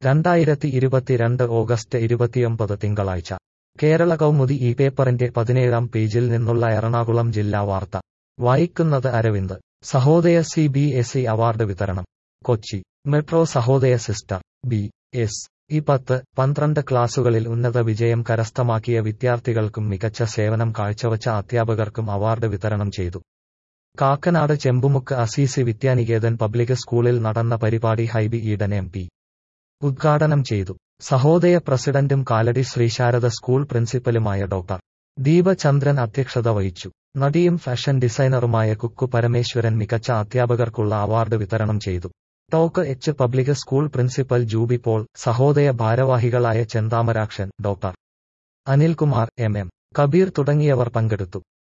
രണ്ടായിരത്തി ഇരുപത്തിരണ്ട് ഓഗസ്റ്റ് ഇരുപത്തിയൊമ്പത് തിങ്കളാഴ്ച കേരള കൗമുദി ഈ പേപ്പറിന്റെ പതിനേഴാം പേജിൽ നിന്നുള്ള എറണാകുളം ജില്ലാ വാർത്ത വായിക്കുന്നത് Aravind Sahodaya C B S E award വിതരണം കൊച്ചി മെട്രോ സഹോദയ സിസ്റ്റർ ബി എസ് ഈ പത്ത് പന്ത്രണ്ട് ക്ലാസുകളിൽ ഉന്നത വിജയം കരസ്ഥമാക്കിയ വിദ്യാർത്ഥികൾക്കും മികച്ച സേവനം കാഴ്ചവച്ച അധ്യാപകർക്കും അവാർഡ് വിതരണം ചെയ്തു കാക്കനാട് ചെമ്പുമുക്ക് അസീസി വിദ്യാനികേതൻ പബ്ലിക് സ്കൂളിൽ നടന്ന പരിപാടി ഹൈബി ഈഡൻ എം പി ഉദ്ഘാടനം ചെയ്തു സഹോദയ പ്രസിഡന്റും കാലടി ശ്രീശാരദ സ്കൂൾ പ്രിൻസിപ്പലുമായ ഡോക്ടർ ദീപചന്ദ്രൻ അധ്യക്ഷത വഹിച്ചു നടിയും ഫാഷൻ ഡിസൈനറുമായ കുക്കു പരമേശ്വരൻ മികച്ച അധ്യാപകർക്കുള്ള അവാർഡ് വിതരണം ചെയ്തു Toc H public school principal Juby Paul Sahodaya ഭാരവാഹികളായ Chenthamarakshan doctor Anilkumar M M Kabeer തുടങ്ങിയവർ പങ്കെടുത്തു